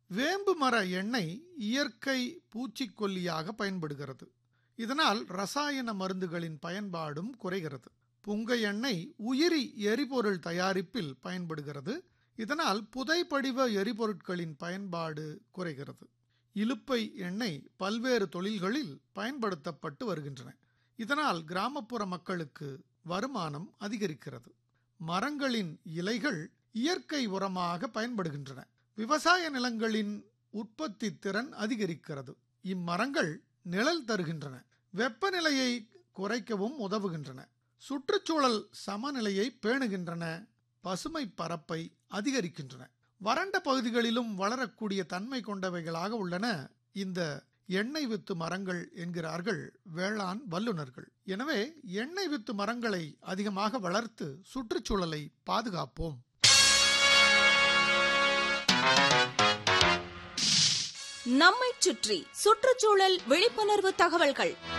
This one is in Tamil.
வேம்பு மர எண்ணெய் இயற்கை பூச்சிக்கொல்லியாக பயன்படுகிறது இதனால் ரசாயன மருந்துகளின் பயன்பாடும் குறைகிறது புங்கை எண்ணெய் உயிரி எரிபொருள் தயாரிப்பில் பயன்படுகிறது இதனால் புதைப்படிவ எரிபொருட்களின் பயன்பாடு குறைகிறது இலுப்பை எண்ணெய் பல்வேறு தொழில்களில் பயன்படுத்தப்பட்டு வருகின்றன இதனால் கிராமப்புற மக்களுக்கு வருமானம் அதிகரிக்கிறது மரங்களின் இலைகள் இயற்கை உரமாக பயன்படுகின்றன விவசாய நிலங்களின் உற்பத்தி திறன் அதிகரிக்கிறது இம்மரங்கள் நிழல் தருகின்றன வெப்பநிலையை குறைக்கவும் உதவுகின்றன சுற்றுச்சூழல் சமநிலையை பேணுகின்றன பசுமை பரப்பை அதிகரிக்கின்றன வறண்ட பகுதிகளிலும் வளரக்கூடிய தன்மை கொண்டவைகளாக உள்ளன இந்த எண்ணெய் வித்து மரங்கள் என்கிறார்கள் வேளாண் வல்லுநர்கள் எனவே எண்ணெய் வித்து மரங்களை அதிகமாக வளர்த்து சுற்றுச்சூழலை பாதுகாப்போம் நம்மைச் சுற்றி சுற்றுச்சூழல் விழிப்புணர்வு தகவல்கள்